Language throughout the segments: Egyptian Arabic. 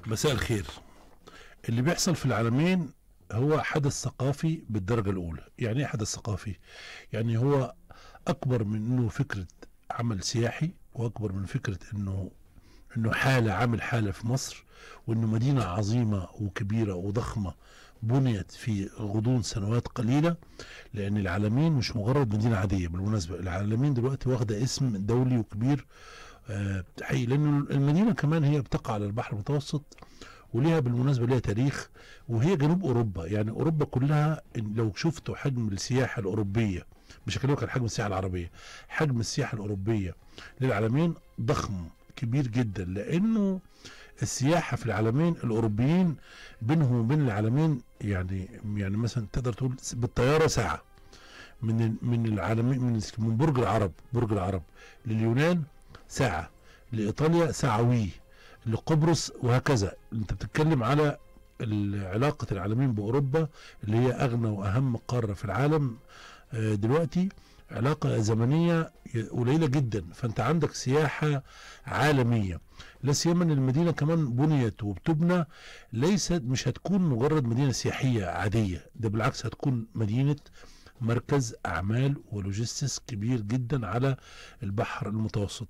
مساء الخير اللي بيحصل في العالمين هو حدث ثقافي بالدرجة الأولى يعني إيه حدث ثقافي يعني هو أكبر من أنه فكرة عمل سياحي وأكبر من فكرة أنه أنه حالة عامل حالة في مصر وأنه مدينة عظيمة وكبيرة وضخمة بنيت في غضون سنوات قليلة لأن العالمين مش مجرد مدينة عادية بالمناسبة العالمين دلوقتي واخدة اسم دولي وكبير آه، حقيقي لأن المدينة كمان هي بتقع على البحر المتوسط وليها بالمناسبة ليها تاريخ وهي جنوب أوروبا يعني أوروبا كلها إن لو شفتوا حجم السياحة الأوروبية مش هكلمك عن حجم السياحة العربية حجم السياحة الأوروبية للعالمين ضخم كبير جدا لأنه السياحة في العالمين الأوروبيين بينهم وبين العالمين يعني يعني مثلا تقدر تقول بالطيارة ساعة من ال- من العالمين من من برج العرب برج العرب لليونان ساعة لإيطاليا ساعة وي لقبرص وهكذا انت بتتكلم على ال- علاقة العالمين بأوروبا اللي هي أغنى وأهم قارة في العالم آه، دلوقتي علاقة زمنية ي- قليلة جدا فأنت عندك سياحة عالمية لا سيما ان المدينة كمان بنيت وبتبنى ليست مش هتكون مجرد مدينة سياحية عادية ده بالعكس هتكون مدينة مركز أعمال ولوجيستكس كبير جدا على البحر المتوسط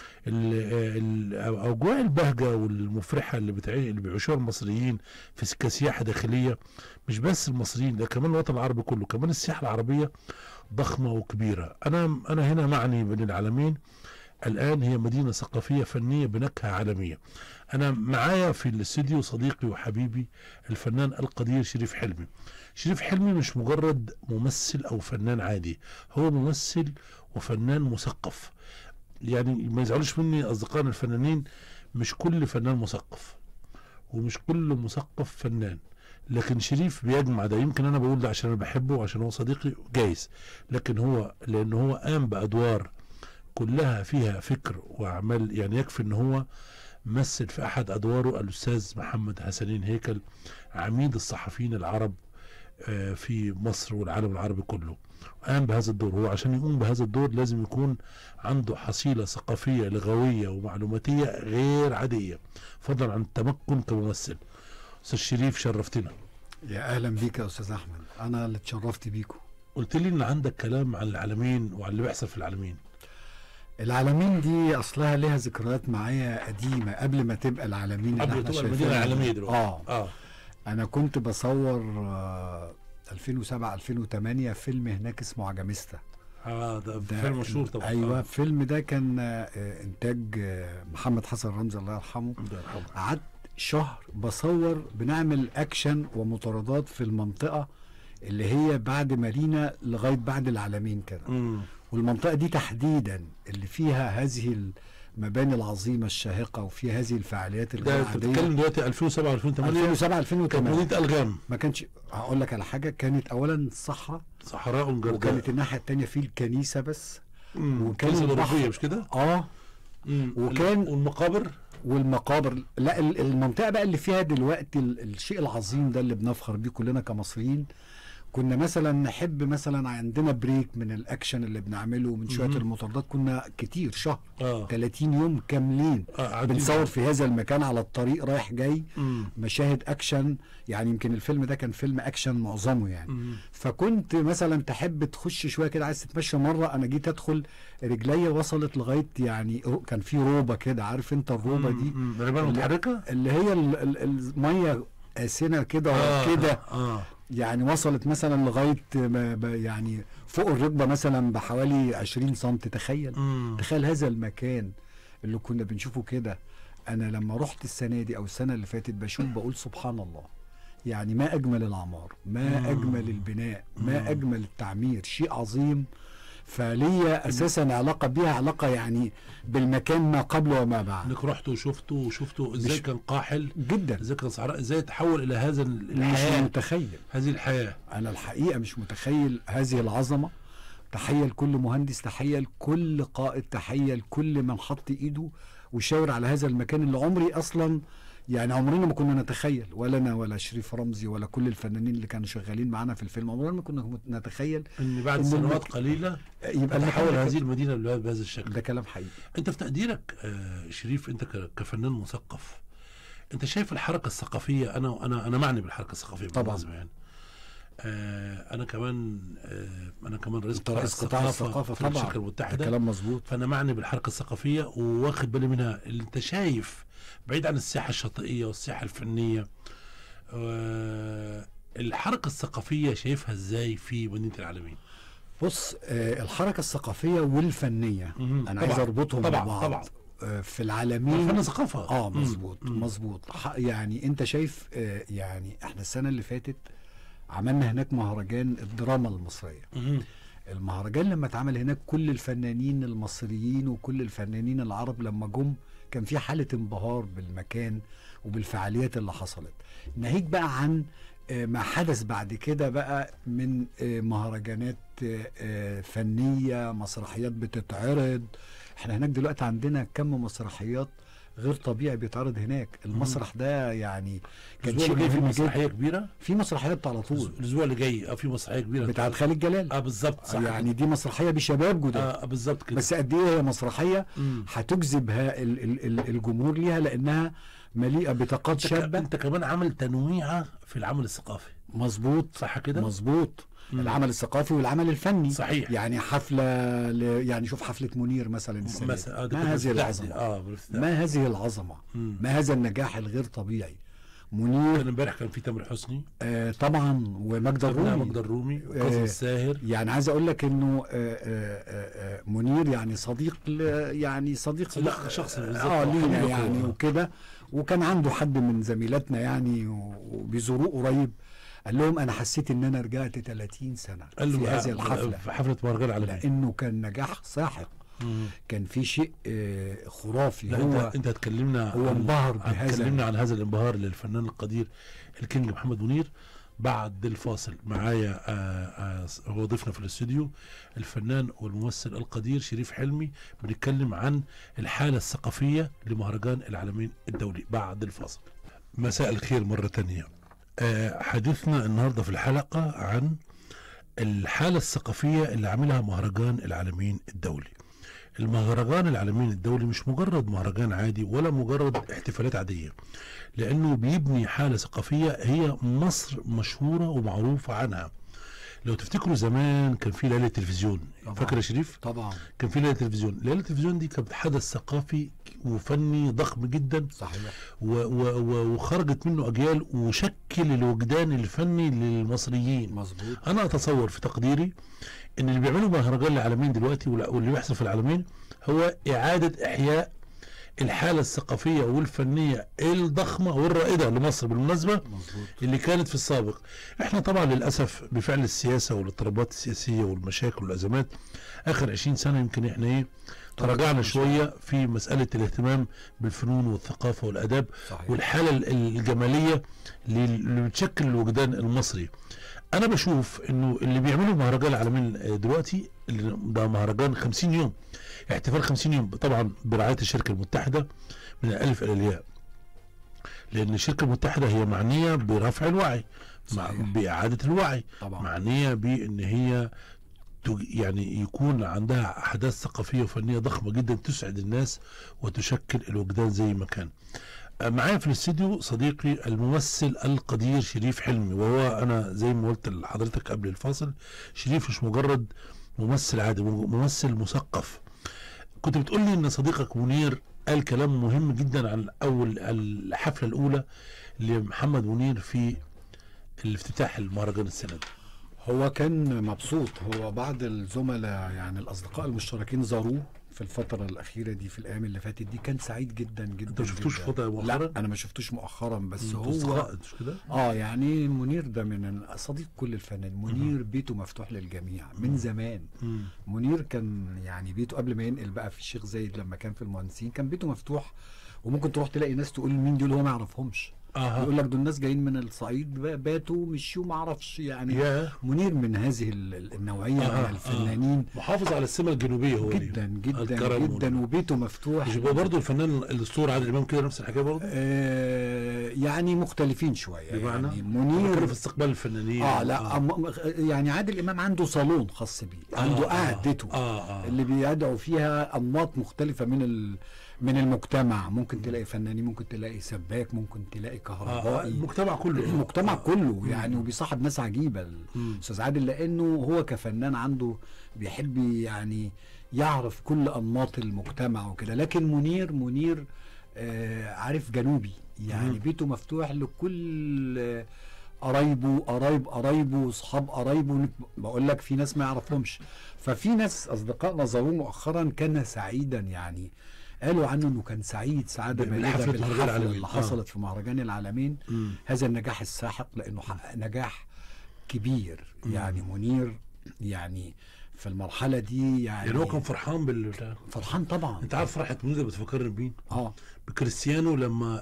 ال- ال- أوجاع البهجة والمفرحة اللي بتعي اللي بيعيشوها المصريين في س- كسياحة داخلية مش بس المصريين ده كمان الوطن العربي كله كمان السياحة العربية ضخمة وكبيرة أنا أنا هنا معني بين العالمين الآن هي مدينة ثقافية فنية بنكهة عالمية أنا معايا في الاستوديو صديقي وحبيبي الفنان القدير شريف حلمي شريف حلمي مش مجرد ممثل أو فنان عادي هو ممثل وفنان مثقف يعني ما يزعلوش مني أصدقائنا الفنانين مش كل فنان مثقف ومش كل مثقف فنان لكن شريف بيجمع ده يمكن انا بقول ده عشان انا بحبه وعشان هو صديقي جايز لكن هو لان هو قام بادوار كلها فيها فكر واعمال يعني يكفي ان هو مثل في احد ادواره الاستاذ محمد حسنين هيكل عميد الصحفيين العرب آه، في مصر والعالم العربي كله قام بهذا الدور هو عشان يقوم بهذا الدور لازم يكون عنده حصيلة ثقافية لغوية ومعلوماتية غير عادية فضلا عن التمكن كممثل أستاذ شريف شرفتنا يا اهلا بيك يا استاذ احمد انا اللي اتشرفت بيكم قلت لي ان عندك كلام عن العالمين وعن اللي بيحصل في العالمين العالمين دي اصلها ليها ذكريات معايا قديمه قبل ما تبقى العالمين اللي قبل احنا تبقى شايفينها المدينه العالميه دلوقتي اه اه انا كنت بصور آه 2007 2008 فيلم هناك اسمه عجميستا اه ده ده فيلم مشهور طبعا ايوه آه. الفيلم ده كان آه انتاج آه محمد حسن رمزي الله يرحمه الله يرحمه قعدت شهر بصور بنعمل اكشن ومطاردات في المنطقه اللي هي بعد مارينا لغايه بعد العالمين كده امم والمنطقه دي تحديدا اللي فيها هذه المباني العظيمه الشاهقه وفيها هذه الفعاليات الغير ده انت عاديه بتتكلم دلوقتي 2007 2008 2007 كانت 2008 مدينه الغام ما كانش هقول لك على حاجه كانت اولا صحراء صحراء جرداء وكانت الناحيه الثانيه في الكنيسه بس وكان وكان البحر- الاوروبيه مش كده؟ اه مم. وكان- والمقابر والمقابر لا ال- المنطقه بقى اللي فيها دلوقتي ال- الشيء العظيم ده اللي بنفخر بيه كلنا كمصريين كنا مثلا نحب مثلا عندنا بريك من الاكشن اللي بنعمله من شويه مهم. المطاردات كنا كتير شهر اه 30 يوم كاملين اه قاعدين- بنصور في هذا المكان على الطريق رايح جاي مم. مشاهد اكشن يعني يمكن الفيلم ده كان فيلم اكشن معظمه يعني مم. فكنت مثلا تحب تخش شويه كده عايز تتمشى مره انا جيت ادخل رجليا وصلت لغايه يعني رو- كان في روبه كده عارف انت الروبه دي مم. رمال اللي- متحركه؟ اللي هي ال- ال- الميه قاسنه كده آه، كده اه يعني وصلت مثلا لغايه ما- ب- يعني فوق الركبه مثلا بحوالي 20 سم تخيل مم. تخيل هذا المكان اللي كنا بنشوفه كده انا لما رحت السنه دي او السنه اللي فاتت بشوف بقول سبحان الله يعني ما اجمل العمار ما مم. اجمل البناء مم. ما اجمل التعمير شيء عظيم فليا اساسا علاقه بيها علاقه يعني بالمكان ما قبل وما بعد انك رحتوا وشفتوا وشفتوا ازاي مش- كان قاحل جدا ازاي كان صحراء ازاي تحول الى هذا ال- مش الحياه متخيل هذه الحياه انا الحقيقه مش متخيل هذه العظمه تحيه لكل مهندس تحيه لكل قائد تحيه لكل من حط ايده وشاور على هذا المكان اللي عمري اصلا يعني عمرنا ما كنا نتخيل ولا انا ولا شريف رمزي ولا كل الفنانين اللي كانوا شغالين معانا في الفيلم عمرنا ما كنا نتخيل ان بعد إن سنوات المك- قليله يبقى تحول المكان هذه ده- المدينه بهذا الشكل ده كلام حقيقي انت في تقديرك آه شريف انت ك- كفنان مثقف انت شايف الحركه الثقافيه انا انا انا معني بالحركه الثقافيه طبعاً. بالمناسبة يعني آه انا كمان آه انا كمان رئيس انت رئيس قطاع الثقافه في طبعا الشركه ده المتحده كلام مظبوط فانا معني بالحركه الثقافيه وواخد بالي منها اللي انت شايف بعيد عن الساحه الشاطئيه والساحه الفنيه آه الحركه الثقافيه شايفها ازاي في مدينه العالمين بص آه الحركه الثقافيه والفنيه مهم. انا طبعاً. عايز اربطهم طبعاً، ببعض طبعاً. آه في العالمين الفن ثقافه اه مم. مظبوط مم. مظبوط ح- يعني انت شايف آه يعني احنا السنه اللي فاتت عملنا هناك مهرجان الدراما المصريه مم. المهرجان لما اتعمل هناك كل الفنانين المصريين وكل الفنانين العرب لما جم كان في حالة انبهار بالمكان وبالفعاليات اللي حصلت ناهيك بقى عن آه، ما حدث بعد كده بقى من آه، مهرجانات آه، آه، فنية مسرحيات بتتعرض احنا هناك دلوقتي عندنا كم مسرحيات غير طبيعي بيتعرض هناك المسرح ده يعني كان الاسبوع شيء اللي جاي في مهم مسرحيه جدا كبيره في مسرحيات على طول الاسبوع اللي جاي اه في مسرحيه كبيره بتاعت خالد جلال اه بالظبط صح يعني دي مسرحيه بشباب جداد اه بالظبط كده بس قد ايه هي مسرحيه مم. هتجذب ها- ال- ال- ال- الجمهور ليها لانها مليئه بطاقات انت, ك... شابه انت كمان عامل تنويعه في العمل الثقافي مظبوط صح كده مظبوط مم. العمل الثقافي والعمل الفني صحيح. يعني حفله ل... يعني شوف حفله منير مثلا السنه دي. مثلا آه ده ما كان هذه افتتاح دي. العظمه اه بالافتتاح. ما هذه العظمه مم. ما هذا النجاح الغير طبيعي منير كان امبارح كان في تامر حسني آه طبعا ومجد ابنها الرومي مجد الرومي آه. وكاظم الساهر يعني عايز اقول لك انه آه، آه، آه، آه، منير يعني صديق ل- يعني صديق صديق ل- شخصي بالظبط. اه لينا وحبيب يعني أخوه. وكده وكان عنده حد من زميلاتنا يعني وبيزوروه قريب قال لهم انا حسيت ان انا رجعت 30 سنه قال له في آه، هذه الحفله في حفله مهرجان العالمي لانه كان نجاح ساحق مم. كان في شيء آه، خرافي لا هو انت انت هتكلمنا هو عن- انبهر عن- بهذا. تكلمنا عن هذا الانبهار للفنان القدير الكينج محمد منير بعد الفاصل معايا آه، آه، هو ضيفنا في الاستوديو الفنان والممثل القدير شريف حلمي بنتكلم عن الحالة الثقافية لمهرجان العالمين الدولي بعد الفاصل مساء الخير مرة تانية آه، حديثنا النهاردة في الحلقة عن الحالة الثقافية اللي عاملها مهرجان العالمين الدولي المهرجان العالمين الدولي مش مجرد مهرجان عادي ولا مجرد احتفالات عادية لأنه بيبني حالة ثقافية هي مصر مشهورة ومعروفة عنها لو تفتكروا زمان كان في ليلة تلفزيون طبعاً. فاكر يا شريف طبعا كان في ليلة تلفزيون ليلة التلفزيون دي كانت حدث ثقافي وفني ضخم جدا صحيح و و و وخرجت منه أجيال وشكل الوجدان الفني للمصريين مظبوط انا اتصور في تقديري ان اللي بيعملوا مهرجان العالمين دلوقتي ولا- واللي بيحصل في العالمين هو اعاده احياء الحاله الثقافيه والفنيه الضخمه والرائده لمصر بالمناسبه مظبوط اللي كانت في السابق احنا طبعا للاسف بفعل السياسه والاضطرابات السياسيه والمشاكل والازمات اخر 20 سنه يمكن احنا ايه تراجعنا شويه في مساله الاهتمام بالفنون والثقافه والاداب صحيح والحاله ال- الجماليه اللي اللي بتشكل الوجدان المصري انا بشوف انه اللي بيعملوا مهرجان العالمين آه، دلوقتي اللي ده مهرجان 50 يوم احتفال 50 يوم طبعا برعايه الشركه المتحده من الالف الى الياء لان الشركه المتحده هي معنيه برفع الوعي مع صحيح. باعاده الوعي طبعا معنيه بان هي تج- يعني يكون عندها احداث ثقافيه وفنيه ضخمه جدا تسعد الناس وتشكل الوجدان زي ما كان آه، معايا في الاستديو صديقي الممثل القدير شريف حلمي وهو انا زي ما قلت لحضرتك قبل الفاصل شريف مش مجرد ممثل عادي م- ممثل مثقف كنت بتقول لي ان صديقك منير قال كلام مهم جدا عن اول الحفله الاولى لمحمد منير في الافتتاح المهرجان السنه دي هو كان مبسوط هو بعض الزملاء يعني الاصدقاء المشتركين زاروه في الفترة الأخيرة دي في الأيام اللي فاتت دي كان سعيد جدا جدا انت ما شفتوش جداً. فترة مؤخرا؟ لا أنا ما شفتوش مؤخرا بس انتوا هو أصدقاء، مش كده؟ اه يعني منير ده من صديق كل الفنانين منير بيته مفتوح للجميع من زمان مم. منير كان يعني بيته قبل ما ينقل بقى في الشيخ زايد لما كان في المهندسين كان بيته مفتوح وممكن تروح تلاقي ناس تقول مين دول هو ما يعرفهمش اها يقول لك دول الناس جايين من الصعيد ب- باتوا مشوا ما اعرفش يعني يا منير من هذه ال- ال- النوعيه آه، من الفنانين محافظ على السمة الجنوبية هو جدا اليوم. جدا الكرم جدا وبيته مفتوح مش يبقى برضه الفنان الاسطوره عادل امام كده نفس الحكايه برضه آه يعني مختلفين شويه بمعنى يعني منير منير في استقبال الفنانين اه لا أم يعني عادل امام عنده صالون خاص بيه عنده آه، قعدته اه اه اللي بيدعو فيها انماط مختلفه من ال من المجتمع ممكن تلاقي فنانين ممكن تلاقي سباك ممكن تلاقي آه، آه، كهربائي المجتمع كله المجتمع آه. كله يعني وبيصاحب ناس عجيبه مم. الاستاذ عادل لانه هو كفنان عنده بيحب يعني يعرف كل انماط المجتمع وكده لكن منير منير آه عارف جنوبي يعني مم. بيته مفتوح لكل آه، قرايبه قرايب قرايبه واصحاب قرايبه بقول لك في ناس ما يعرفهمش ففي ناس اصدقائنا زاروه مؤخرا كان سعيدا يعني قالوا عنه انه كان سعيد سعاده ب- بالغه بحفلة مهرجان بالحفله العالمين. اللي آه. حصلت في مهرجان العالمين مم. هذا النجاح الساحق لانه حقق نجاح كبير يعني منير يعني في المرحله دي يعني, يعني هو كان فرحان بال فرحان طبعا انت عارف فرحه منير بتفكرني بمين؟ اه بكريستيانو لما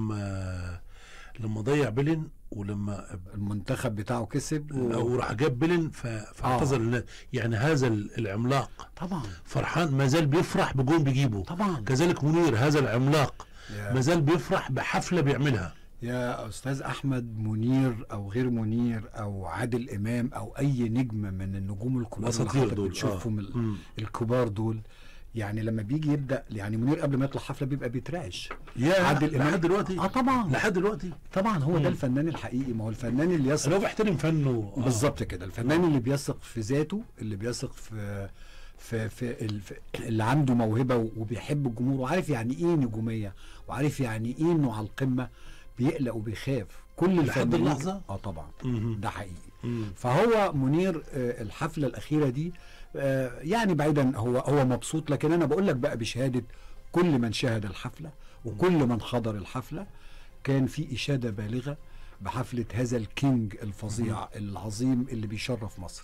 لما لما ضيع بيلين ولما المنتخب بتاعه كسب و... او راح جاب بيلين ف- فاعتذر للناس يعني هذا ال- العملاق طبعا فرحان ما زال بيفرح بجون بيجيبه طبعا كذلك منير هذا العملاق يا- ما زال بيفرح بحفله بيعملها يا استاذ احمد منير او غير منير او عادل امام او اي نجم من النجوم الكبار اللي الاساطير حضرتك دول بتشوفهم ال- مم. الكبار دول يعني لما بيجي يبدا يعني منير قبل ما يطلع حفله بيبقى بيترعش يا عادل إمام- لحد دلوقتي اه طبعا لحد دلوقتي طبعا هو مم. ده الفنان الحقيقي ما هو الفنان اللي يثق انا هو بيحترم فنه آه. بالظبط كده الفنان اللي بيثق في ذاته اللي بيثق في في في, ال- في اللي عنده موهبه وبيحب الجمهور وعارف يعني ايه نجوميه وعارف يعني ايه انه على القمه بيقلق وبيخاف كل لحد الفنانين اللحظة؟ اه طبعا مم. ده حقيقي مم. فهو منير آه، الحفله الاخيره دي آه، يعني بعيدا هو هو مبسوط لكن انا بقول لك بقى بشهاده كل من شاهد الحفله وكل من حضر الحفله كان في اشاده بالغه بحفله هذا الكينج الفظيع العظيم اللي بيشرف مصر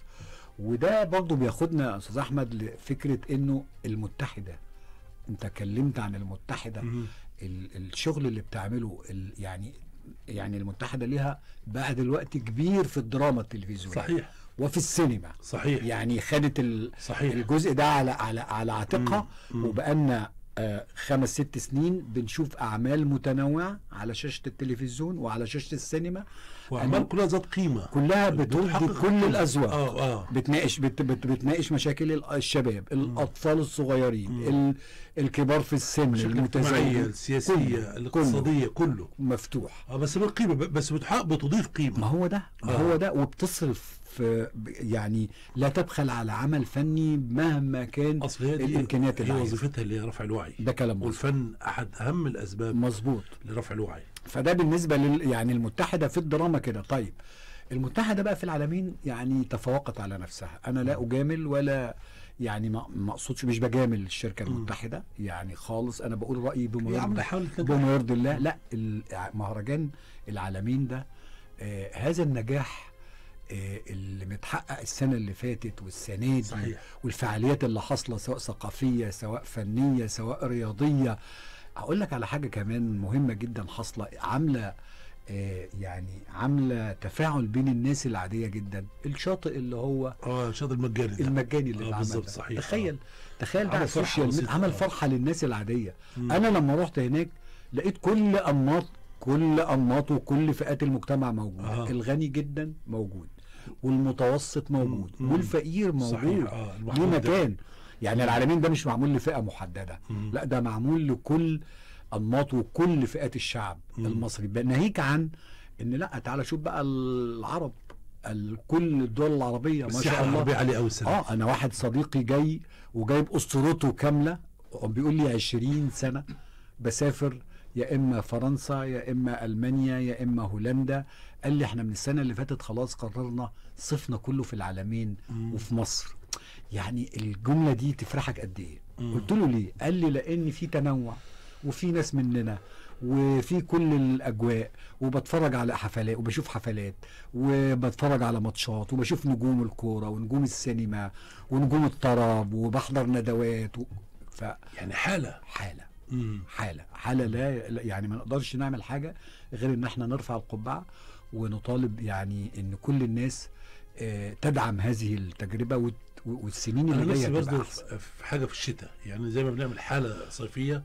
وده برضو بياخدنا يا استاذ احمد لفكره انه المتحده انت اتكلمت عن المتحده مم. ال- الشغل اللي بتعمله ال- يعني يعني المتحده ليها بقى دلوقتي كبير في الدراما التلفزيونيه صحيح وفي السينما صحيح يعني خدت ال- صحيح الجزء ده على على على عاتقها مم. مم. وبقالنا آه، خمس ست سنين بنشوف اعمال متنوعه على شاشه التلفزيون وعلى شاشه السينما واعمال كلها ذات قيمه كلها بترضي بتحقق كل القيمة. الاذواق اه اه بتناقش بت بت بتناقش مشاكل ال- الشباب الاطفال الصغيرين مم. ال الكبار في السن المشاكل الاجتماعيه المتزوجين السياسيه كله. الاقتصاديه كله مفتوح اه بس بالقيمه ب- بس بتحقق بتضيف ما قيمه هو ده ما آه. هو ده وبتصرف في ب- يعني لا تبخل على عمل فني مهما كان اصل هي دي الامكانيات هي اللي عايزها. وظيفتها اللي هي رفع الوعي ده كلام مظبوط والفن احد اهم الاسباب مظبوط لرفع الوعي فده بالنسبه لل يعني المتحده في الدراما كده طيب المتحده بقى في العالمين يعني تفوقت على نفسها انا لا اجامل ولا يعني ما ما اقصدش مش بجامل الشركه مم. المتحده يعني خالص انا بقول رايي بما يا عم يرضي حاول بما يرضي الله لا مهرجان العالمين ده آه هذا النجاح آه اللي متحقق السنه اللي فاتت والسنه دي صحيح والفعاليات اللي حاصله سواء ثقافيه سواء فنيه سواء رياضيه هقول لك على حاجه كمان مهمه جدا حاصله عامله آه يعني عامله تفاعل بين الناس العاديه جدا الشاطئ اللي هو اه الشاطئ المجاني ده المجاني اللي آه، اتعمل بالظبط، ده. صحيح، تخيل تخيل ده عمل على فرحة السوشيال ميديا بسيطة، عمل آه. فرحه للناس العاديه مم. انا لما رحت هناك لقيت كل انماط كل انماط وكل فئات المجتمع موجود آه. الغني جدا موجود والمتوسط موجود مم. والفقير موجود صحيح اه ليه المحمود ده. مكان يعني العالمين ده مش معمول لفئه محدده مم. لا ده معمول لكل انماط وكل فئات الشعب مم. المصري بقى ناهيك عن ان لا تعالى شوف بقى العرب ال- كل الدول العربيه ما السياحه شاء الله العربيه عاليه قوي السنه اه انا واحد صديقي جاي وجايب اسطورته كامله بيقول لي 20 سنه بسافر يا اما فرنسا يا اما المانيا يا اما هولندا قال لي احنا من السنه اللي فاتت خلاص قررنا صيفنا كله في العالمين مم. وفي مصر يعني الجمله دي تفرحك قد ايه مم. قلت له ليه قال لي لان في تنوع وفي ناس مننا وفي كل الاجواء وبتفرج على حفلات وبشوف حفلات وبتفرج على ماتشات وبشوف نجوم الكوره ونجوم السينما ونجوم الطرب وبحضر ندوات و... يعني حاله فحاله مم. حاله حاله لا لا- يعني ما نقدرش نعمل حاجه غير ان احنا نرفع القبعه ونطالب يعني ان كل الناس آه، تدعم هذه التجربه وت- والسنين انا اللي نفسي جايه تبقى برضه احسن في في حاجه في الشتاء يعني زي ما بنعمل حاله صيفيه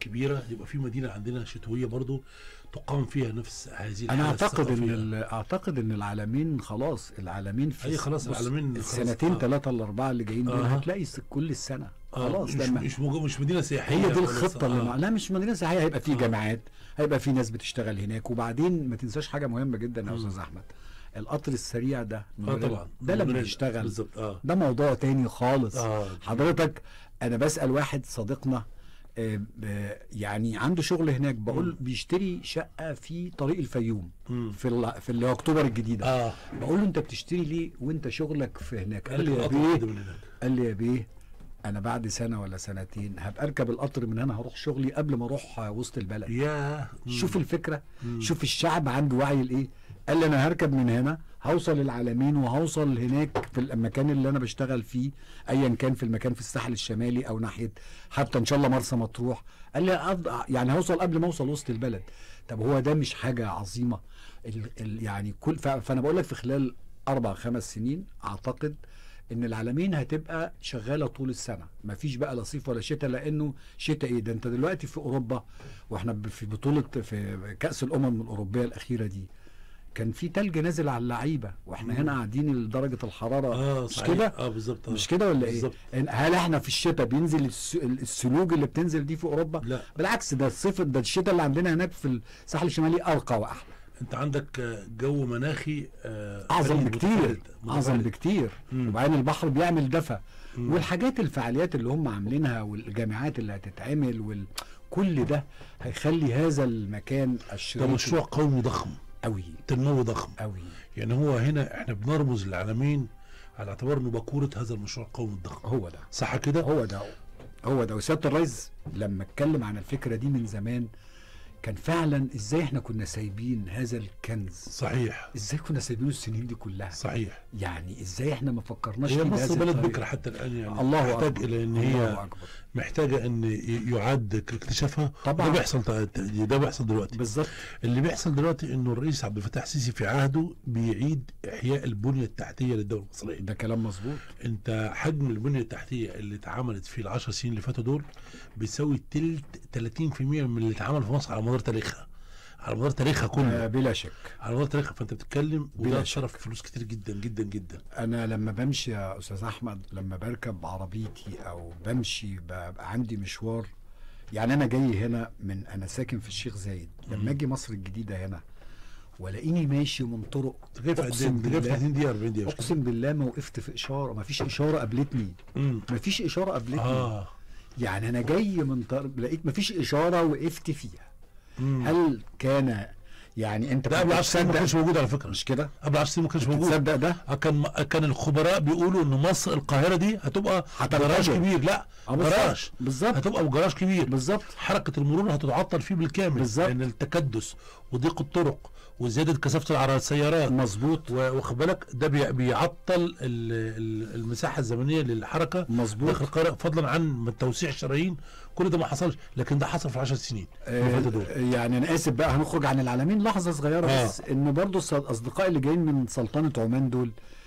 كبيره يبقى في مدينه عندنا شتويه برضو تقام فيها نفس هذه انا الحالة اعتقد ان الثقافية. ال- اعتقد ان العالمين خلاص العالمين في أي خلاص بص، العالمين خلاص. السنتين آه. ثلاثه الاربعه اللي جايين دول آه. هتلاقي س- كل السنه آه، خلاص مش لما مش موجود مش مدينه سياحيه هي دي ولا الخطه اللي آه. مع... لا مش مدينه سياحيه هيبقى في آه. جامعات هيبقى في ناس بتشتغل هناك وبعدين ما تنساش حاجه مهمه جدا يا مم. استاذ احمد القطر السريع ده اه مونوريل، طبعا ده لما مونوريل. يشتغل بالظبط اه ده موضوع تاني خالص اه حضرتك انا بسال واحد صديقنا آه، ب- يعني عنده شغل هناك بقول مم. بيشتري شقه في طريق الفيوم مم. في ال- في اللي هو اكتوبر الجديده اه بقول له انت بتشتري ليه وانت شغلك في هناك قال لي يا القطر بيه كده من هناك. قال لي يا بيه انا بعد سنه ولا سنتين هبقى اركب القطر من هنا هروح شغلي قبل ما اروح آه، وسط البلد يا شوف الفكره مم. شوف الشعب عنده وعي لايه قال لي انا هركب من هنا هوصل العالمين وهوصل هناك في المكان اللي انا بشتغل فيه ايا كان في المكان في الساحل الشمالي او ناحيه حتى ان شاء الله مرسى مطروح قال لي أفض- يعني هوصل قبل ما اوصل وسط البلد طب هو ده مش حاجه عظيمه ال ال يعني كل ف- فانا بقول لك في خلال اربع خمس سنين اعتقد ان العالمين هتبقى شغاله طول السنه مفيش بقى لا صيف ولا شتاء لانه شتاء ايه ده انت دلوقتي في اوروبا واحنا ب- في بطوله في كاس الامم الاوروبيه الاخيره دي كان في تلج نازل على اللعيبه واحنا مم. هنا قاعدين درجه الحراره اه مش صحيح. كده اه بالظبط آه. مش كده ولا ايه بالظبط. إن- هل احنا في الشتاء بينزل الس- السلوج اللي بتنزل دي في اوروبا لا بالعكس ده الصيف ده الشتاء اللي عندنا هناك في الساحل الشمالي ارقى واحلى انت عندك آه، جو مناخي آه، اعظم فريد، بكتير متفرد، اعظم متفرد. بكتير مم. وبعدين البحر بيعمل دفى مم. والحاجات الفعاليات اللي هم عاملينها والجامعات اللي هتتعمل وال... كل ده هيخلي هذا المكان ده الشريك مشروع قومي ضخم قوي تنموي ضخم قوي يعني هو هنا احنا بنرمز للعالمين على اعتبار انه باكوره هذا المشروع القومي الضخم هو ده صح كده؟ هو ده هو ده وسياده الرئيس لما اتكلم عن الفكره دي من زمان كان فعلا ازاي احنا كنا سايبين هذا الكنز صحيح ازاي كنا سايبينه السنين دي كلها صحيح يعني ازاي احنا ما فكرناش هي فيه مصر بهذه بلد الطريقة؟ بكره حتى الان يعني الله تحتاج أكبر. الى ان الله هي اكبر محتاجه ان ي- يعاد اكتشافها طبعاً. ده بيحصل ده بيحصل دلوقتي بالظبط اللي بيحصل دلوقتي انه الرئيس عبد الفتاح السيسي في عهده بيعيد احياء البنيه التحتيه للدوله المصريه ده كلام مظبوط انت حجم البنيه التحتيه اللي اتعملت في العشر سنين اللي فاتوا دول بيساوي تلت 30% من اللي اتعمل في مصر على مدار تاريخها على مدار تاريخها آه كله بلا شك على مدار تاريخها فانت بتتكلم بلا وده شك. صرف فلوس كتير جدا جدا جدا انا لما بمشي يا استاذ احمد لما بركب عربيتي او بمشي ببقى عندي مشوار يعني انا جاي هنا من انا ساكن في الشيخ زايد مم. لما اجي مصر الجديده هنا والاقيني ماشي من طرق غير في أقسم قد ايه؟ غير في بالله. 30 دقيقه 40 دقيقه مش كده؟ اقسم بالله ما وقفت في اشاره ما فيش اشاره قابلتني مم. ما فيش اشاره قابلتني اه يعني انا جاي من طرق لقيت ما فيش اشاره وقفت فيها مم. هل كان يعني انت ده قبل كنت 10 سنين ما تصدق- كانش موجود على فكره مش كده قبل 10 سنين ما كانش موجود تصدق ده آه، كان كان الخبراء بيقولوا ان مصر القاهره دي هتبقى هتنفجر. جراج كبير لا آه، بالظبط. جراج بالظبط هتبقى جراج كبير بالظبط حركه المرور هتتعطل فيه بالكامل بالظبط. لان التكدس وضيق الطرق وزياده كثافه العر- السيارات مظبوط و- واخد بالك ده بي- بيعطل ال- ال- المساحه الزمنيه للحركه مظبوط داخل القاهره فضلا عن توسيع الشرايين كل ده ما حصلش لكن ده حصل في 10 سنين اللي فاتوا دول. آه، يعني انا اسف بقى هنخرج عن العالمين لحظه صغيره آه. بس ان برضو الص- الاصدقاء اللي جايين من سلطنه عمان دول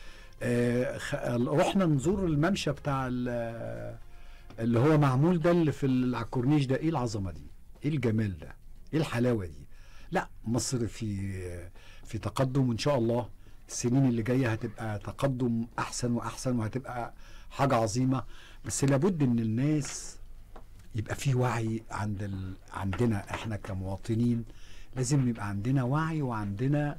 آه، خ- رحنا نزور الممشى بتاع ال- اللي هو معمول ده اللي في ال- على الكورنيش ده ايه العظمه دي ايه الجمال ده ايه الحلاوه دي لا مصر في في تقدم وان شاء الله السنين اللي جايه هتبقى تقدم احسن واحسن وهتبقى حاجه عظيمه بس لابد ان الناس يبقى في وعي عند ال... عندنا احنا كمواطنين لازم يبقى عندنا وعي وعندنا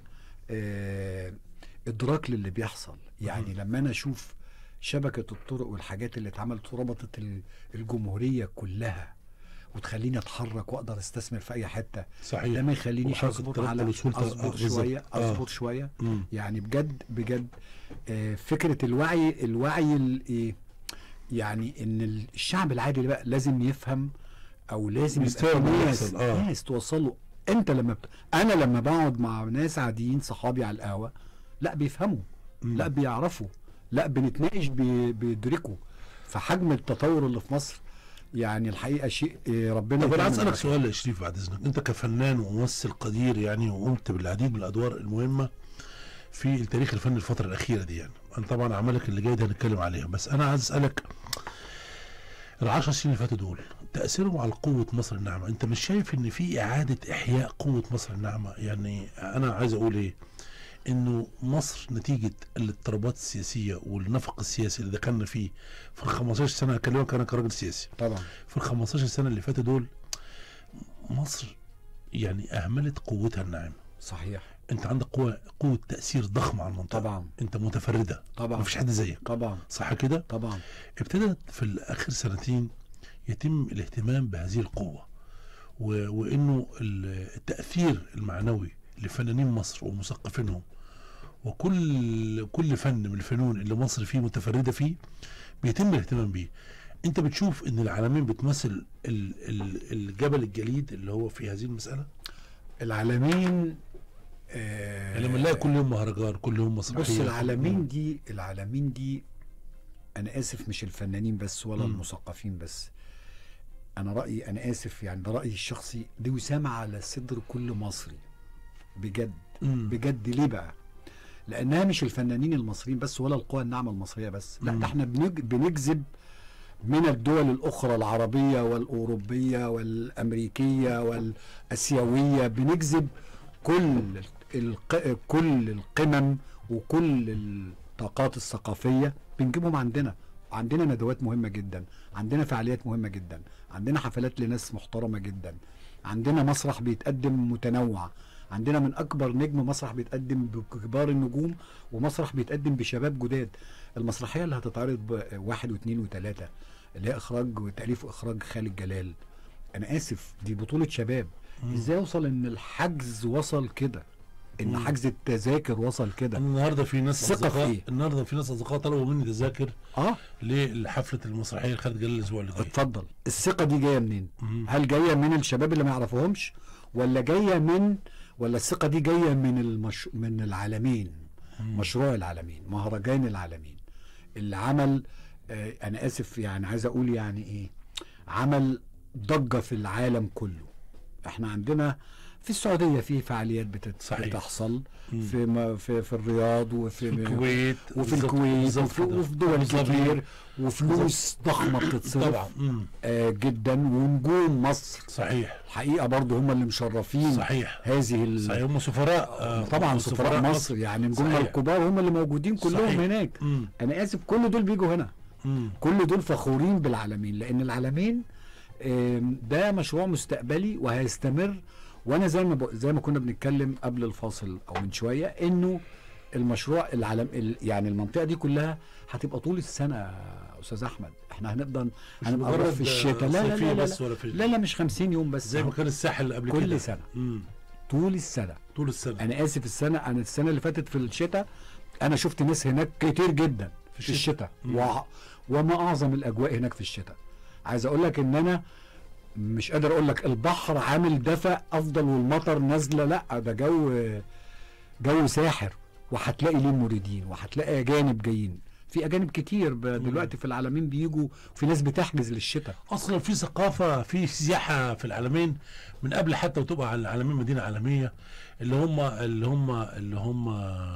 آه ادراك للي بيحصل يعني مم. لما انا اشوف شبكه الطرق والحاجات اللي اتعملت وربطت ال- الجمهوريه كلها وتخليني اتحرك واقدر استثمر في اي حته ده صحيح ما يخلينيش وحركة اصبر التنقل على وسهولة- آه، اصبر بالظبط. شويه آه. اصبر شويه مم. يعني بجد بجد آه، فكره الوعي الوعي الايه يعني ان الشعب العادي بقى لازم يفهم او لازم يبقى في يستوعب اللي ناس بيحصل، آه. ناس توصل له انت لما بت... انا لما بقعد مع ناس عاديين صحابي على القهوه لا بيفهموا مم. لا بيعرفوا لا بنتناقش بي... بيدركوا فحجم التطور اللي في مصر يعني الحقيقه شيء آه، ربنا طب انا عايز يكرمنا اسالك سؤال يا شريف بعد اذنك انت كفنان وممثل قدير يعني وقمت بالعديد من الادوار المهمه في التاريخ الفني الفتره الاخيره دي يعني انا طبعا اعمالك اللي جايه دي هنتكلم عليها بس انا عايز اسالك العشر سنين اللي فاتوا دول تأثيرهم على قوة مصر الناعمة أنت مش شايف إن في إعادة إحياء قوة مصر الناعمة يعني أنا عايز أقول إيه إنه مصر نتيجة الاضطرابات السياسية والنفق السياسي اللي دخلنا فيه في ال 15 سنة أكلمك أنا كراجل سياسي طبعا في ال 15 سنة اللي فاتوا دول مصر يعني أهملت قوتها الناعمة صحيح أنت عندك قوة قوة تأثير ضخمة على المنطقة طبعا أنت متفردة طبعا مفيش حد زيك طبعا صح كده؟ طبعا ابتدت في الاخر سنتين يتم الاهتمام بهذه القوه و... وانه ال- التاثير المعنوي لفنانين مصر ومثقفينهم وكل كل فن من الفنون اللي مصر فيه متفرده فيه بيتم الاهتمام بيه انت بتشوف ان العالمين بتمثل ال... ال... الجبل الجليد اللي هو في هذه المساله العالمين آه يعني لما نلاقي كل يوم مهرجان كل يوم مسرحيه بص العالمين دي العالمين دي انا اسف مش الفنانين بس ولا مم. المثقفين بس انا رايي انا اسف يعني ده رايي الشخصي دي وسامه على صدر كل مصري بجد مم. بجد ليه بقى لانها مش الفنانين المصريين بس ولا القوى الناعمه المصريه بس لا مم. ده احنا بنج- بنجذب من الدول الاخرى العربيه والاوروبيه والامريكيه والاسيويه بنجذب كل الق... كل القمم وكل الطاقات الثقافيه بنجيبهم عندنا عندنا ندوات مهمه جدا عندنا فعاليات مهمه جدا عندنا حفلات لناس محترمه جدا عندنا مسرح بيتقدم متنوع عندنا من اكبر نجم مسرح بيتقدم بكبار النجوم ومسرح بيتقدم بشباب جداد المسرحيه اللي هتتعرض بواحد واثنين وثلاثه اللي هي اخراج وتاليف واخراج خالد جلال انا اسف دي بطوله شباب ازاي اوصل ان الحجز وصل كده ان مم. حجز التذاكر وصل كده النهارده في ناس ثقة في اصدقاء إيه؟ النهارده في ناس اصدقاء طلبوا مني تذاكر اه لحفله المسرحيه لخالد جلال الاسبوع اللي جاي اتفضل الثقه دي جايه منين مم. هل جايه من الشباب اللي ما يعرفوهمش ولا جايه من ولا الثقه دي جايه من المش... من العالمين مم. مشروع العالمين مهرجان العالمين اللي عمل آه انا اسف يعني عايز اقول يعني ايه عمل ضجه في العالم كله احنا عندنا في السعوديه في فعاليات بتت... صحيح. بتحصل مم. في ما في في الرياض وفي في الكويت وفي بالظبط- الكويت بالظبط وفي, كده. وفي دول أبو ظبي. كتير وفلوس ضخمه بتتصرف طبعا مم. آه جدا ونجوم مصر صحيح الحقيقه برضو هم اللي مشرفين صحيح هذه ال... صحيح هم سفراء آه، طبعا هم سفراء مصر يعني نجومنا صحيح. الكبار هم اللي موجودين كلهم صحيح. هناك مم. انا اسف كل دول بيجوا هنا مم. كل دول فخورين بالعالمين لان العالمين آم، ده مشروع مستقبلي وهيستمر وانا زي ما ب... زي ما كنا بنتكلم قبل الفاصل او من شويه انه المشروع العالم ال... يعني المنطقه دي كلها هتبقى طول السنه يا استاذ احمد احنا هنفضل مش هنبقى نروح مجرد في الشتاء لا لا صيفية لا لا, بس ولا في لا لا مش 50 يوم بس زي ما كان الساحل قبل كل كده سنة. مم. طول السنه طول السنه انا اسف السنه انا السنه اللي فاتت في الشتاء انا شفت ناس هناك كتير جدا في الشتاء. الشتاء مم. و... وما اعظم الاجواء هناك في الشتاء عايز اقول لك ان انا مش قادر اقول لك البحر عامل دفى افضل والمطر نازله لا ده جو جو ساحر وهتلاقي ليه مريدين وهتلاقي اجانب جايين في اجانب كتير ب- دلوقتي في العالمين بيجوا في ناس بتحجز للشتاء اصلا في ثقافه في سياحه في العالمين من قبل حتى وتبقى على العالمين مدينه عالميه اللي هم اللي هم اللي هم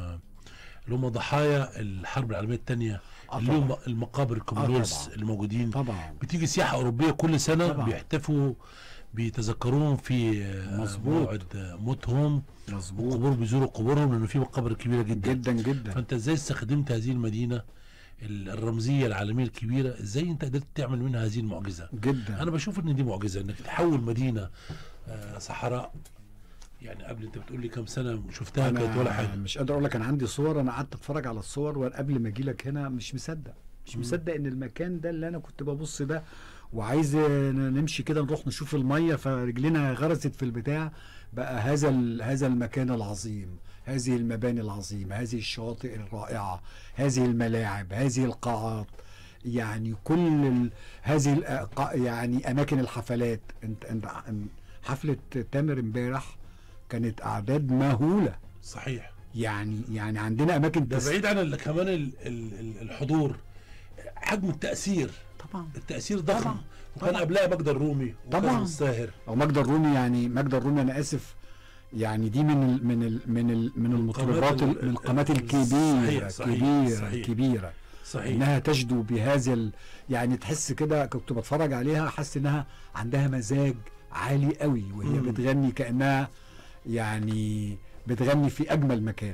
اللي هم ضحايا الحرب العالميه الثانيه آه اللي هم طبعا. المقابر الكومونيس طبعا. اللي موجودين طبعا بتيجي سياحه اوروبيه كل سنه طبعا. بيحتفوا بيتذكروهم في آه، مظبوط. موعد آه، موتهم مظبوط وقبور بيزوروا قبورهم لانه في مقابر كبيره جدا جدا جدا فانت ازاي استخدمت هذه المدينه ال- الرمزيه العالميه الكبيره ازاي انت قدرت تعمل منها هذه المعجزه جدا انا بشوف ان دي معجزه انك تحول مدينه آه، صحراء يعني قبل انت بتقول لي كام سنه شفتها كانت ولا حاجه مش قادر اقول لك انا عندي صور انا قعدت اتفرج على الصور وانا قبل ما اجي لك هنا مش مصدق مش مم. مصدق ان المكان ده اللي انا كنت ببص ده وعايز ن- نمشي كده نروح نشوف الميه فرجلنا غرست في البتاع بقى هذا ال- هذا المكان العظيم هذه المباني العظيمه هذه الشواطئ الرائعه هذه الملاعب هذه القاعات يعني كل ال... هذه الأ- يعني اماكن الحفلات انت انت أن- حفله تامر امبارح كانت اعداد مهوله صحيح يعني يعني عندنا اماكن ده تس... بعيد عن ال- كمان ال- ال- ال- الحضور حجم التاثير طبعا التاثير ضخم طبعا. وكان طبعا. قبلها مجدي الرومي وكان طبعا. الساهر او ماجدة الرومي يعني ماجدة الرومي انا اسف يعني دي من ال من ال من ال من المطربات ال- ال- من القامات ال- الكبيره صحيح، صحيح، كبيره صحيح. كبيره صحيح انها تجدو بهذا ال... يعني تحس كده كنت بتفرج عليها حاسس انها عندها مزاج عالي قوي وهي مم. بتغني كانها يعني بتغني في اجمل مكان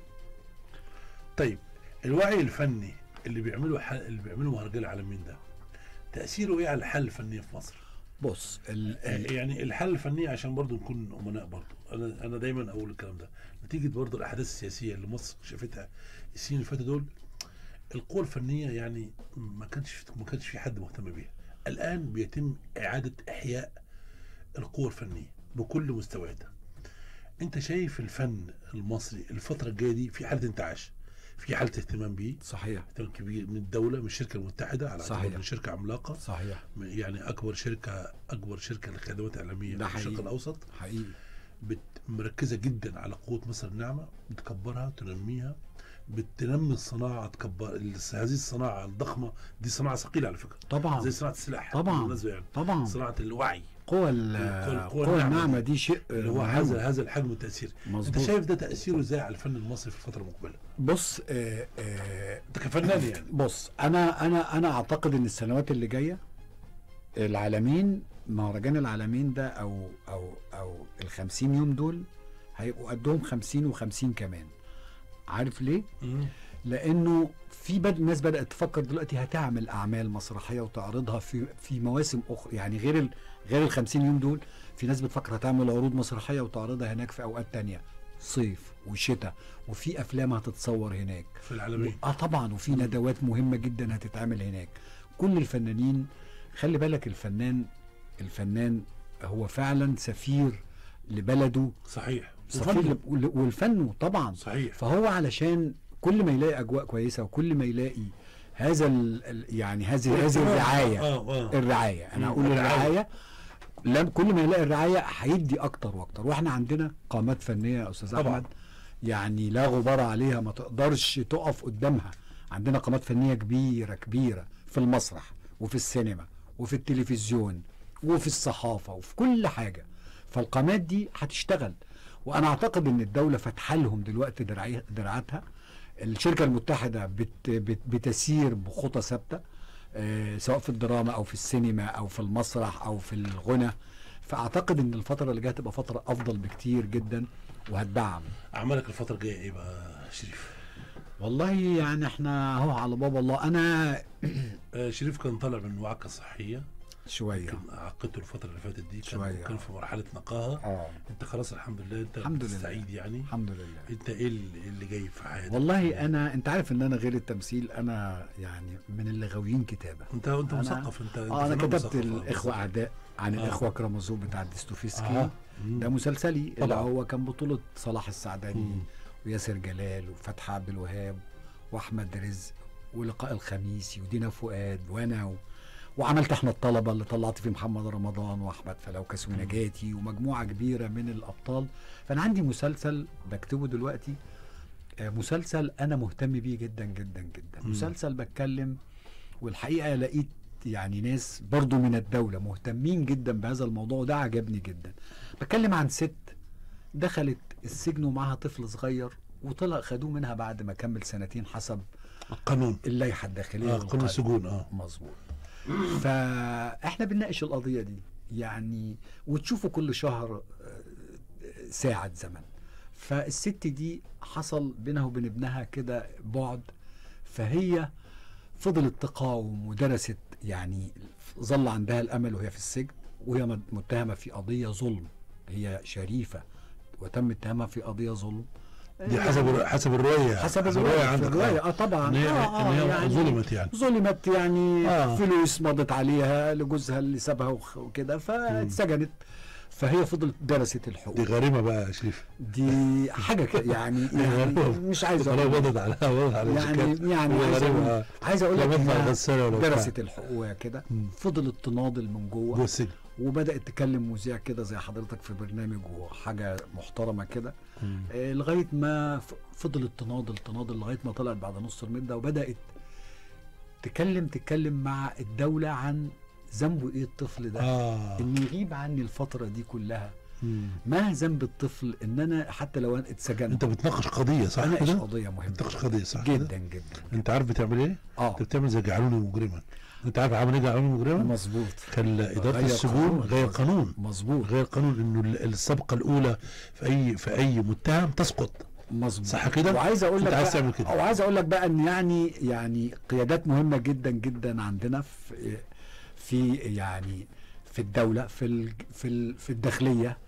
طيب الوعي الفني اللي بيعمله حل... اللي بيعمله مهرجان العالمين ده تاثيره ايه على الحاله الفنيه في مصر؟ بص ال... آه، ال... يعني الحاله الفنيه عشان برضو نكون امناء برضو انا انا دايما اقول الكلام ده نتيجه برضو الاحداث السياسيه اللي مصر شافتها السنين اللي فاتوا دول القوى الفنيه يعني ما كانش ما كانش في حد مهتم بيها الان بيتم اعاده احياء القوى الفنيه بكل مستوياتها انت شايف الفن المصري الفتره الجايه دي في حاله انتعاش في حاله اهتمام بيه صحيح اهتمام كبير من الدوله من الشركه المتحده على اعتبار صحيح. إن شركه عملاقه صحيح يعني اكبر شركه اكبر شركه للخدمات الاعلاميه ده في الشرق حقيقي. الاوسط حقيقي بت مركزه جدا على قوه مصر الناعمه بتكبرها تنميها بتنمي الصناعه تكبر ال- هذه الصناعه الضخمه دي صناعه ثقيله على فكره طبعا زي صناعه السلاح طبعاً. بالمناسبة يعني طبعا صناعه الوعي قوى ال- القوى- القوى قوى الناعمة الناعمه دي. دي شيء اللي هو مهم. هذا هذا الحجم التاثير انت مظبوط شايف ده تاثيره ازاي على الفن المصري في الفتره المقبله بص آه آه انت كفنان يعني بص انا انا انا اعتقد ان السنوات اللي جايه العالمين مهرجان العالمين ده او او او ال 50 يوم دول هيبقوا قدهم 50 و50 كمان عارف ليه؟ مم. لانه في بد... ناس بدات تفكر دلوقتي هتعمل اعمال مسرحيه وتعرضها في في مواسم اخرى يعني غير ال... غير ال 50 يوم دول في ناس بتفكر هتعمل عروض مسرحيه وتعرضها هناك في اوقات تانية صيف وشتاء وفي افلام هتتصور هناك في العالمين اه طبعا وفي ندوات مهمه جدا هتتعمل هناك كل الفنانين خلي بالك الفنان الفنان هو فعلا سفير لبلده صحيح سفير وفن. ل... والفن طبعا صحيح فهو علشان كل ما يلاقي اجواء كويسه وكل ما يلاقي هذا ال... ال- يعني هذه هذه الرعايه اه اه الرعايه انا مم، اقول الرعاية. الرعايه لم كل ما يلاقي الرعايه هيدي اكتر واكتر واحنا عندنا قامات فنيه يا استاذ طبعاً. احمد يعني لا غبار عليها ما تقدرش تقف قدامها عندنا قامات فنيه كبيره كبيره في المسرح وفي السينما وفي التلفزيون وفي الصحافه وفي كل حاجه فالقامات دي هتشتغل وانا اعتقد ان الدوله فاتحه لهم دلوقتي دراعي- دراعاتها الشركه المتحده بت بت بتسير بخطى ثابته آه، سواء في الدراما او في السينما او في المسرح او في الغنى فاعتقد ان الفتره اللي جايه تبقى فتره افضل بكتير جدا وهتدعم اعمالك الفتره الجايه ايه بقى يا شريف والله يعني احنا اهو على باب الله انا آه شريف كان طالع من وعكه صحيه شويه كان عقدته الفتره اللي فاتت دي كان شوية. كان في مرحله نقاهه اه انت خلاص الحمد لله انت الحمد لله. سعيد يعني الحمد لله انت ايه اللي, إيه اللي جاي في حياتك والله انا انت عارف ان انا غير التمثيل انا يعني من اللي غاويين كتابه انت انت أنا- مثقف انت, انت اه انا فنان كتبت مثقف. آه، الاخوه بالظبط. اعداء عن آه. الاخوه كرامازوف بتاع ديستوفيسكي آه. مم. ده مسلسلي اللي طبعا. هو كان بطوله صلاح السعداني مم. وياسر جلال وفتحي عبد الوهاب واحمد رزق ولقاء الخميسي ودينا فؤاد وانا و... وعملت احنا الطلبه اللي طلعت فيه محمد رمضان واحمد فلوكس ونجاتي ومجموعه كبيره من الابطال فانا عندي مسلسل بكتبه دلوقتي آه، مسلسل انا مهتم بيه جدا جدا جدا مم. مسلسل بتكلم والحقيقه لقيت يعني ناس برضو من الدوله مهتمين جدا بهذا الموضوع وده عجبني جدا بتكلم عن ست دخلت السجن ومعاها طفل صغير وطلع خدوه منها بعد ما كمل سنتين حسب القانون اللائحه الداخليه اه قانون للقانون. السجون اه مظبوط فاحنا بنناقش القضيه دي يعني وتشوفوا كل شهر آه، ساعه زمن فالست دي حصل بينها وبين ابنها كده بعد فهي فضلت تقاوم ودرست يعني ظل عندها الامل وهي في السجن وهي مد- متهمه في قضيه ظلم هي شريفه وتم اتهامها في قضيه ظلم دي حسب حسب الروايه حسب الروايه في عندك الروايه اه طبعا ان هي, آه إن هي يعني ظلمت يعني ظلمت يعني آه. آه. فلوس مضت عليها لجوزها اللي سابها وخ- وكده فاتسجنت فهي فضلت درست الحقوق دي غريمه بقى يا شريف دي حاجه كده يعني, يعني مش عايز اقول اقول وضعت على وضعت على يعني الشيكات. يعني هي عايز غريمة، اقول آه. عايز اقول لا لك بطلع إنها غسالة ولا بتاع. درست الحقوق كده مم. فضلت تناضل من جوه جوه السجن وبدات تكلم مذيع كده زي حضرتك في برنامج وحاجه محترمه كده مم. آه، لغايه ما ف- فضلت تناضل تناضل لغايه ما طلعت بعد نص المده وبدات تكلم تتكلم مع الدوله عن ذنبه ايه الطفل ده اه ان يغيب عني الفتره دي كلها ما ذنب الطفل ان انا حتى لو أنا اتسجنت انت بتناقش قضيه صح انا كده؟ قضيه مهمه بتناقش قضيه صح كده؟ جدا جدا انت عارف بتعمل ايه؟ اه انت بتعمل زي جعلوني مجرما انت عارف عمل ايه جعلوني مجرما؟ مظبوط كان اداره غير السجون قانون. غير قانون مظبوط غير قانون انه ال- السبقه الاولى في اي في اي متهم تسقط مظبوط صح كده؟ وعايز اقول انت لك عايز بقى- تعمل كده. وعايز اقول لك بقى ان يعني يعني قيادات مهمه جدا جدا عندنا في في يعني في الدوله في ال في ال في الداخليه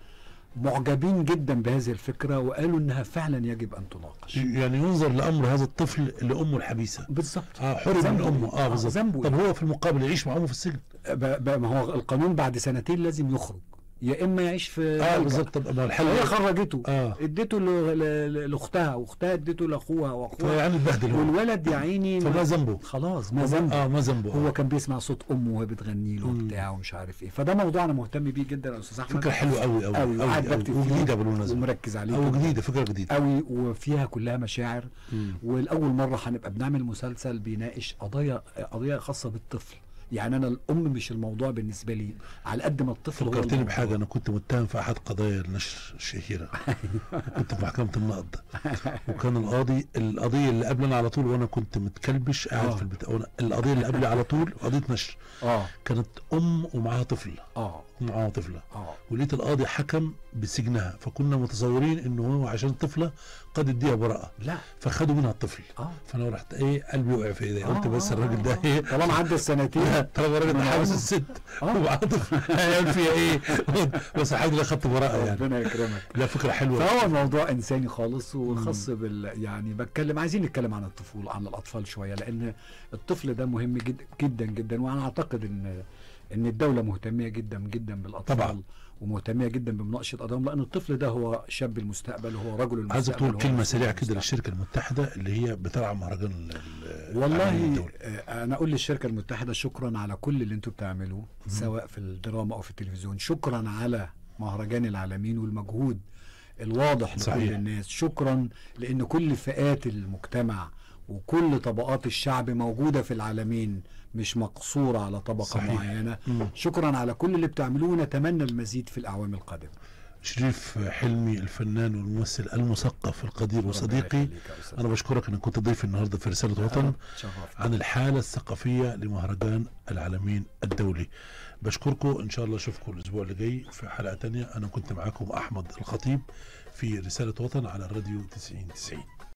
معجبين جدا بهذه الفكره وقالوا انها فعلا يجب ان تناقش يعني ينظر لامر هذا الطفل لامه الحبيسه بالظبط اه حرم من ذنبه امه إيه؟ اه بالظبط ذنبه طب إيه؟ هو في المقابل يعيش مع امه في السجن ب- ب- ما هو القانون بعد سنتين لازم يخرج يا اما يعيش في اه ملجأ. بالظبط طب ما الحل هي إيه؟ خرجته اه اديته ل- ل- لاختها واختها اديته لاخوها واخوها فيعني اتبهدل هو والولد يا عيني فما ما- ذنبه خلاص ما ذنبه اه ما ذنبه هو آه. كان بيسمع صوت امه وهي بتغني له مم. وبتاع ومش عارف ايه فده موضوع انا مهتم بيه جدا يا استاذ احمد فكره حلوه قوي قوي قوي قوي وقاعد قوي بكتب فيه وجديده بالمناسبه ومركز عليه او جداً. جديده فكره جديده قوي وفيها كلها مشاعر مم. والاول مره هنبقى بنعمل مسلسل بيناقش قضايا قضيه خاصه بالطفل يعني انا الام مش الموضوع بالنسبه لي على قد ما الطفل هو فكرتني الموضوع. بحاجه انا كنت متهم في احد قضايا النشر الشهيره كنت في محكمه النقد وكان القاضي القضيه اللي قبلنا على طول وانا كنت متكلبش قاعد آه. في البيت وأنا- القضيه اللي قبلي على طول قضيه نشر اه كانت ام ومعاها طفل اه معاها طفله اه ولقيت القاضي حكم بسجنها فكنا متصورين انه هو عشان طفله قد اديها براءه لا فخدوا منها الطفل اه فانا رحت ايه قلبي وقع في ايدي قلت آه، بس آه، الراجل ده آه. ايه طالما عدى السنتين طالما الراجل ده من حابس عمره. الست آه. ومعاه طفل هيعمل فيها ايه بس الحمد لله خدت براءه يعني ربنا يكرمك لا فكره حلوه فهو الموضوع انساني خالص وخاص بال يعني بتكلم عايزين نتكلم عن الطفوله عن الاطفال شويه لان الطفل ده مهم جدا جدا جدا وانا اعتقد ان ان الدوله مهتميه جدا جدا بالاطفال طبعاً. ومهتميه جدا بمناقشه قضاياهم لان الطفل ده هو شاب المستقبل وهو رجل المستقبل عايزك تقول هو كلمه مسؤول سريعه كده المستقبل. للشركه المتحده اللي هي بترعى مهرجان ال- ال- العالمي والله الدولي. آه، انا اقول للشركه المتحده شكرا على كل اللي انتم بتعملوه سواء في الدراما او في التلفزيون شكرا على مهرجان العالمين والمجهود الواضح لكل صحيح. الناس شكرا لان كل فئات المجتمع وكل طبقات الشعب موجوده في العالمين مش مقصوره على طبقه صحيح. معينه مم. شكرا على كل اللي بتعملوه ونتمنى المزيد في الاعوام القادمه شريف حلمي الفنان والممثل المثقف القدير ربنا وصديقي يخليك يا أستاذ. انا بشكرك انك كنت ضيف النهارده في رساله وطن شرفت. عن الحالة الثقافية لمهرجان العالمين الدولي بشكركم إن شاء الله أشوفكم الأسبوع اللي جاي في حلقة تانية أنا كنت معاكم أحمد الخطيب في رسالة وطن على الراديو 90 90